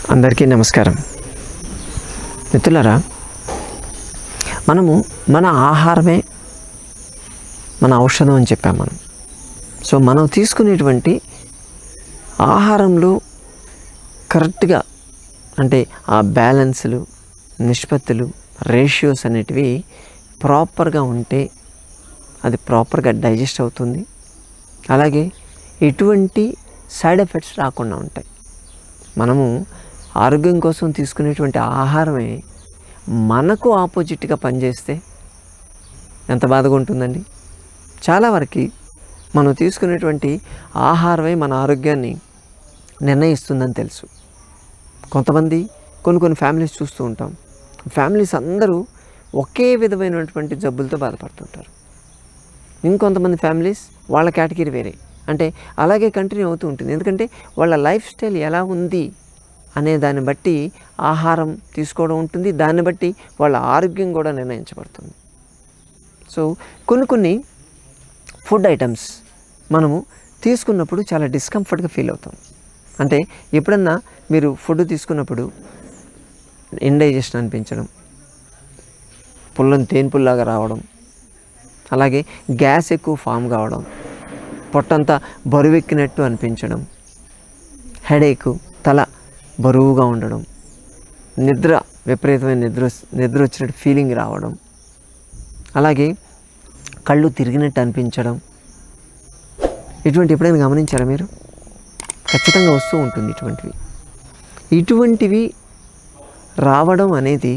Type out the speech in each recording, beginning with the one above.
అందరికీ నమస్కారం మిత్రులారా మనము మన ఆహారమే మన ఔషధం అని చెప్పాం మనం సో మనం తీసుకునేటువంటి ఆహారంలో కరెక్ట్గా అంటే ఆ బ్యాలెన్స్లు నిష్పత్తులు రేషియోస్ అనేటివి ప్రాపర్గా ఉంటే అది ప్రాపర్గా డైజెస్ట్ అవుతుంది అలాగే ఎటువంటి సైడ్ ఎఫెక్ట్స్ రాకుండా ఉంటాయి మనము ఆరోగ్యం కోసం తీసుకునేటువంటి ఆహారమే మనకు ఆపోజిట్గా పనిచేస్తే ఎంత బాధగా ఉంటుందండి చాలా వరకు మనం తీసుకునేటువంటి ఆహారమే మన ఆరోగ్యాన్ని నిర్ణయిస్తుందని తెలుసు కొంతమంది కొన్ని కొన్ని ఫ్యామిలీస్ చూస్తూ ఉంటాం ఫ్యామిలీస్ అందరూ ఒకే విధమైనటువంటి జబ్బులతో బాధపడుతుంటారు ఇంకొంతమంది ఫ్యామిలీస్ వాళ్ళ కేటగిరీ వేరే అంటే అలాగే కంటిన్యూ అవుతూ ఉంటుంది ఎందుకంటే వాళ్ళ లైఫ్ స్టైల్ ఎలా ఉంది అనే దాన్ని బట్టి ఆహారం తీసుకోవడం ఉంటుంది దాన్ని బట్టి వాళ్ళ ఆరోగ్యం కూడా నిర్ణయించబడుతుంది సో కొన్ని కొన్ని ఫుడ్ ఐటమ్స్ మనము తీసుకున్నప్పుడు చాలా డిస్కంఫర్ట్గా ఫీల్ అవుతాం అంటే ఎప్పుడన్నా మీరు ఫుడ్ తీసుకున్నప్పుడు ఇండైజెషన్ అనిపించడం పుల్లని తేన్పుల్లాగా రావడం అలాగే గ్యాస్ ఎక్కువ ఫామ్ కావడం పొట్టంతా బరువెక్కినట్టు అనిపించడం హెడేక్ తల బరువుగా ఉండడం నిద్ర విపరీతమైన నిద్ర వస్- నిద్ర వచ్చినట్టు ఫీలింగ్ రావడం అలాగే కళ్ళు తిరిగినట్టు అనిపించడం ఇటువంటి ఎప్పుడైనా గమనించారా మీరు ఖచ్చితంగా వస్తూ ఉంటుంది ఇటువంటివి ఇటువంటివి రావడం అనేది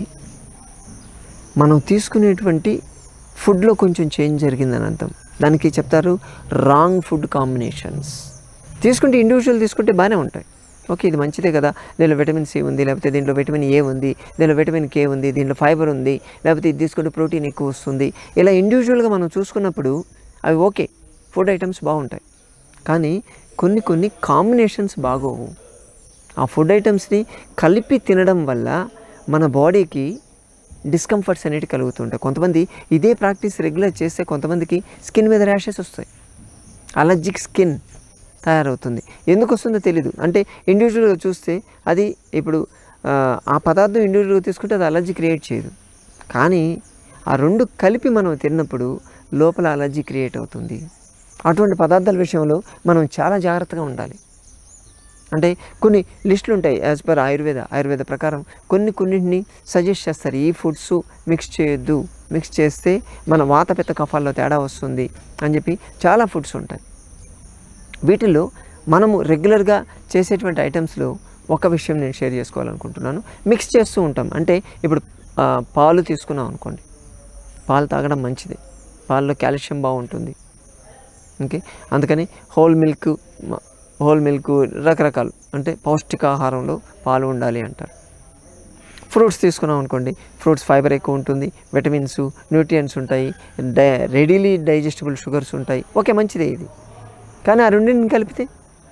మనం తీసుకునేటువంటి ఫుడ్లో కొంచెం చేంజ్ జరిగిందని అర్థం దానికి చెప్తారు రాంగ్ ఫుడ్ కాంబినేషన్స్ తీసుకుంటే ఇండివిజువల్ తీసుకుంటే బాగానే ఉంటాయి ఓకే ఇది మంచిదే కదా దీనిలో విటమిన్ సి ఉంది లేకపోతే దీంట్లో విటమిన్ ఏ ఉంది దీనిలో విటమిన్ కే ఉంది దీంట్లో ఫైబర్ ఉంది లేకపోతే ఇది తీసుకుంటే ప్రోటీన్ ఎక్కువ వస్తుంది ఇలా ఇండివిజువల్గా మనం చూసుకున్నప్పుడు అవి ఓకే ఫుడ్ ఐటమ్స్ బాగుంటాయి కానీ కొన్ని కొన్ని కాంబినేషన్స్ బాగోవు ఆ ఫుడ్ ఐటమ్స్ని కలిపి తినడం వల్ల మన బాడీకి డిస్కంఫర్ట్స్ అనేవి కలుగుతుంటాయి కొంతమంది ఇదే ప్రాక్టీస్ రెగ్యులర్ చేస్తే కొంతమందికి స్కిన్ మీద ర్యాషెస్ వస్తాయి అలర్జిక్ స్కిన్ తయారవుతుంది ఎందుకు వస్తుందో తెలీదు అంటే ఇండివిజువల్గా చూస్తే అది ఇప్పుడు ఆ, ఆ పదార్థం ఇండివిజువల్గా తీసుకుంటే అది అలర్జీ క్రియేట్ చేయదు కానీ ఆ రెండు కలిపి మనం తిన్నప్పుడు లోపల అలర్జీ క్రియేట్ అవుతుంది అటువంటి పదార్థాల విషయంలో మనం చాలా జాగ్రత్తగా ఉండాలి అంటే కొన్ని లిస్టులు ఉంటాయి యాజ్ పర్ ఆయుర్వేద ఆయుర్వేద ప్రకారం కొన్ని కొన్నింటిని సజెస్ట్ చేస్తారు ఈ ఫుడ్స్ మిక్స్ చేయొద్దు మిక్స్ చేస్తే మన వాత పిత్త కఫాల్లో తేడా వస్తుంది అని చెప్పి చాలా ఫుడ్స్ ఉంటాయి వీటిల్లో మనము రెగ్యులర్గా చేసేటువంటి ఐటమ్స్లో ఒక విషయం నేను షేర్ చేసుకోవాలనుకుంటున్నాను మిక్స్ చేస్తూ ఉంటాం అంటే ఇప్పుడు ఆ, పాలు తీసుకున్నాం అనుకోండి పాలు తాగడం మంచిది పాలలో కాల్షియం బాగుంటుంది ఓకే అందుకని హోల్ మిల్క్ మ- హోల్ మిల్క్ రకరకాలు అంటే పౌష్టికాహారంలో పాలు ఉండాలి అంటారు ఫ్రూట్స్ తీసుకున్నాం అనుకోండి ఫ్రూట్స్ ఫైబర్ ఎక్కువ ఉంటుంది విటమిన్స్ న్యూట్రియంట్స్ ఉంటాయి డై రెడీలీ డైజెస్టబుల్ షుగర్స్ ఉంటాయి ఓకే మంచిదే ఇది కానీ ఆ రెండింటిని కలిపితే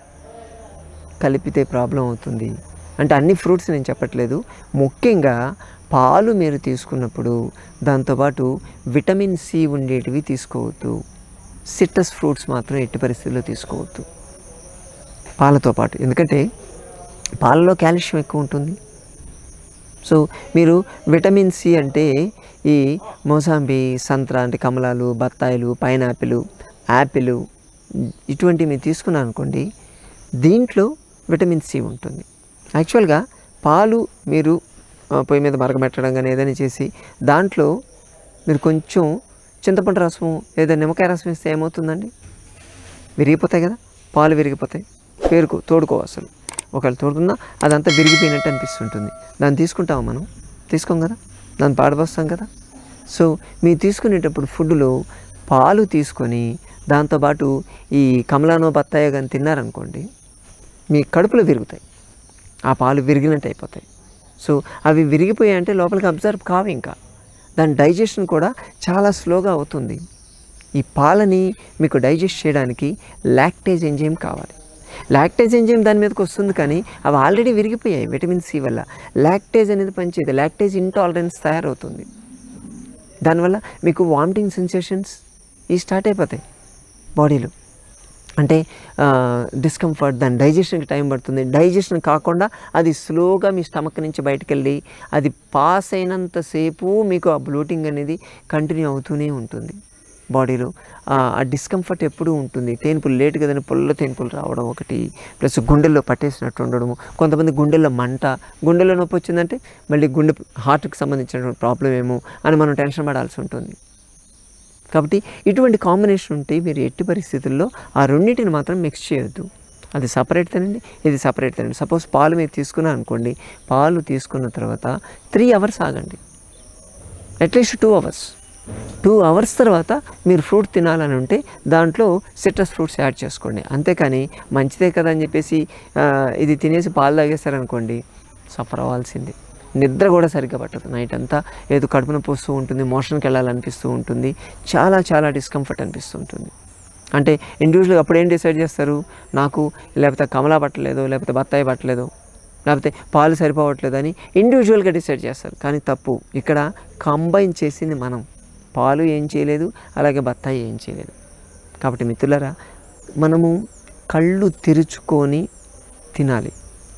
కలిపితే ప్రాబ్లం అవుతుంది అంటే అన్ని ఫ్రూట్స్ నేను చెప్పట్లేదు ముఖ్యంగా పాలు మీరు తీసుకున్నప్పుడు దాంతోపాటు విటమిన్ సి ఉండేటివి తీసుకోవద్దు సిట్రస్ ఫ్రూట్స్ మాత్రం ఎట్టి పరిస్థితుల్లో తీసుకోవద్దు పాలతో పాటు ఎందుకంటే పాలలో కాల్షియం ఎక్కువ ఉంటుంది సో మీరు విటమిన్ సి అంటే ఈ మోసాంబి సంత్ర అంటే కమలాలు బత్తాయిలు పైనాపిల్ యాపిల్ ఇటువంటివి మీరు తీసుకున్నారు అనుకోండి దీంట్లో విటమిన్ సి ఉంటుంది యాక్చువల్గా పాలు మీరు ఆ, పొయ్యి మీద మరగబెట్టడం కానీ ఏదైనా చేసి దాంట్లో మీరు కొంచెం చింతపండు రసం లేదా నిమ్మకాయ రసం ఇస్తే ఏమవుతుందండి విరిగిపోతాయి కదా పాలు విరిగిపోతాయి పేరుకో తోడుకో అసలు ఒకవేళ తోడుకున్నా అదంతా విరిగిపోయినట్టు అనిపిస్తుంటుంది దాన్ని తీసుకుంటాము మనం తీసుకోం కదా దాన్ని పాడబోస్తాం కదా సో మీరు తీసుకునేటప్పుడు ఫుడ్లో పాలు తీసుకొని దాంతోపాటు ఈ కమలానో బత్తాయో కానీ తిన్నారనుకోండి మీ కడుపులో విరుగుతాయి ఆ పాలు విరిగినట్టు అయిపోతాయి సో అవి విరిగిపోయాయి అంటే లోపలికి అబ్జర్వ్ కావు ఇంకా దాని డైజెషన్ కూడా చాలా స్లోగా అవుతుంది ఈ పాలని మీకు డైజెస్ట్ చేయడానికి లాక్టేజ్ ఎంజైమ్ కావాలి లాక్టేజ్ ఎంజైమ్ దాని మీదకి వస్తుంది కానీ అవి ఆల్రెడీ విరిగిపోయాయి విటమిన్ సి వల్ల లాక్టేజ్ అనేది పనిచేయదు లాక్టేజ్ ఇంటాలరెన్స్ తయారవుతుంది దానివల్ల మీకు వామిటింగ్ సెన్సేషన్స్ ఈ స్టార్ట్ అయిపోతాయి బాడీలో అంటే డిస్కంఫర్ట్ దాని డైజెషన్కి టైం పడుతుంది డైజెషన్ కాకుండా అది స్లోగా మీ స్టమక్ నుంచి బయటకు వెళ్ళి అది పాస్ అయినంతసేపు మీకు ఆ బ్లోటింగ్ అనేది కంటిన్యూ అవుతూనే ఉంటుంది బాడీలో ఆ డిస్కంఫర్ట్ ఎప్పుడూ ఉంటుంది తేనుపులు లేట్ కదని పుల్ల తేనుపులు రావడం ఒకటి ప్లస్ గుండెల్లో పట్టేసినట్టు ఉండడము కొంతమంది గుండెల్లో మంట గుండెల్లో నొప్పి వచ్చిందంటే మళ్ళీ గుండె హార్ట్కి సంబంధించినటువంటి ప్రాబ్లం ఏమో అని మనం టెన్షన్ పడాల్సి ఉంటుంది కాబట్టి ఇటువంటి కాంబినేషన్ ఉంటే మీరు ఎట్టి పరిస్థితుల్లో ఆ రెండింటిని మాత్రం మిక్స్ చేయొద్దు అది సపరేట్ తినండి ఇది సపరేట్ తినండి సపోజ్ పాలు మీరు తీసుకున్నారు అనుకోండి పాలు తీసుకున్న తర్వాత త్రీ అవర్స్ ఆగండి at least two hours two hours తర్వాత మీరు ఫ్రూట్ తినాలని ఉంటే దాంట్లో సిట్రస్ ఫ్రూట్స్ యాడ్ చేసుకోండి అంతేకాని మంచిదే కదా అని చెప్పేసి ఆ, ఇది తినేసి పాలు తాగేస్తారనుకోండి సఫర్ అవ్వాల్సిందే నిద్ర కూడా సరిగ్గా పట్టదు నైట్ అంతా ఏదో కడుపున పోస్తూ ఉంటుంది మోషన్కి వెళ్ళాలనిపిస్తూ ఉంటుంది చాలా చాలా డిస్కంఫర్ట్ అనిపిస్తూ ఉంటుంది అంటే ఇండివిజువల్గా అప్పుడు ఏం డిసైడ్ చేస్తారు నాకు లేకపోతే కమలా పట్టలేదు లేకపోతే బత్తాయి పట్టలేదు లేకపోతే పాలు సరిపోవట్లేదు అని ఇండివిజువల్గా డిసైడ్ చేస్తారు కానీ తప్పు ఇక్కడ కంబైన్ చేసింది మనం పాలు ఏం చేయలేదు అలాగే బత్తాయి ఏం చేయలేదు కాబట్టి మిత్రులారా మనము కళ్ళు తెరుచుకొని తినాలి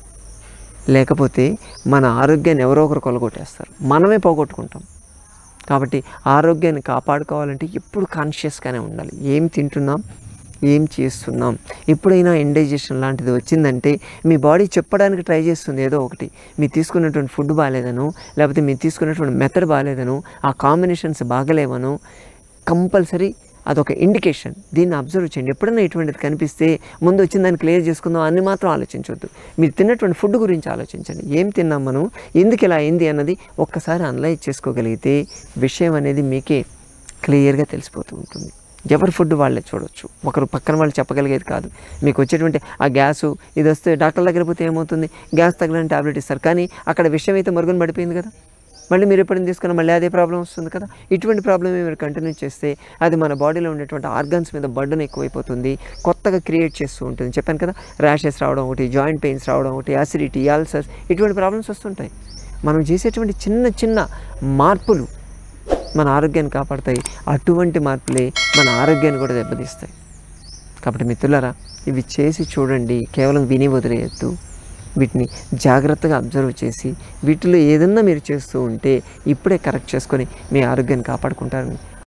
లేకపోతే మన ఆరోగ్యాన్ని ఎవరో ఒకరు కొలగొట్టేస్తారు మనమే పోగొట్టుకుంటాం కాబట్టి ఆరోగ్యాన్ని కాపాడుకోవాలంటే ఎప్పుడు కాన్షియస్గానే ఉండాలి ఏం తింటున్నాం ఏం చేస్తున్నాం ఎప్పుడైనా ఇండైజెషన్ లాంటిది వచ్చిందంటే మీ బాడీ చెప్పడానికి ట్రై చేస్తుంది ఏదో ఒకటి మీరు తీసుకున్నటువంటి ఫుడ్ బాగాలేదను లేకపోతే మీరు తీసుకున్నటువంటి మెథడ్ బాగాలేదను ఆ కాంబినేషన్స్ బాగలేవను కంపల్సరీ అదొక ఇండికేషన్ దీన్ని అబ్జర్వ్ చేయండి ఎప్పుడైనా ఇటువంటిది కనిపిస్తే ముందు వచ్చిన దాన్ని క్లియర్ చేసుకుందాం అని మాత్రం ఆలోచించవద్దు మీరు తిన్నటువంటి ఫుడ్ గురించి ఆలోచించండి ఏం తిన్నాం మనం ఎందుకు ఇలా అయింది అన్నది ఒక్కసారి అనలైజ్ చేసుకోగలిగితే విషయం అనేది మీకే క్లియర్గా తెలిసిపోతూ ఉంటుంది ఎవరి ఫుడ్ వాళ్ళే చూడొచ్చు ఒకరు పక్కన వాళ్ళు చెప్పగలిగేది కాదు మీకు వచ్చేటువంటి ఆ గ్యాసు ఇది వస్తే డాక్టర్ దగ్గర పోతే ఏమవుతుంది గ్యాస్ తగ్గలని టాబ్లెట్ ఇస్తారు కానీ అక్కడ విషయం అయితే మరుగున పడిపోయింది కదా మళ్ళీ మీరు ఎప్పుడైనా తీసుకున్న మళ్ళీ అదే ప్రాబ్లం వస్తుంది కదా ఇటువంటి ప్రాబ్లమ్ మీరు కంటిన్యూ చేస్తే అది మన బాడీలో ఉండేటువంటి ఆర్గన్స్ మీద బర్డన్ ఎక్కువైపోతుంది కొత్తగా క్రియేట్ చేస్తూ ఉంటుంది చెప్పాను కదా ర్యాషెస్ రావడం ఒకటి జాయింట్ పెయిన్స్ రావడం ఒకటి యాసిడిటీ అల్సర్స్ ఇటువంటి ప్రాబ్లమ్స్ వస్తుంటాయి మనం చేసేటువంటి చిన్న చిన్న మార్పులు మన ఆరోగ్యాన్ని కాపాడతాయి అటువంటి మార్పులే మన ఆరోగ్యాన్ని కూడా దెబ్బతీస్తాయి కాబట్టి మిత్రులారా ఇవి చేసి చూడండి కేవలం విని వదిలేయద్దు వీటిని జాగ్రత్తగా అబ్జర్వ్ చేసి వీటిలో ఏదన్నా మీరు చేస్తూ ఉంటే ఇప్పుడే కరెక్ట్ చేసుకొని మీ ఆరోగ్యాన్ని కాపాడుకుంటారని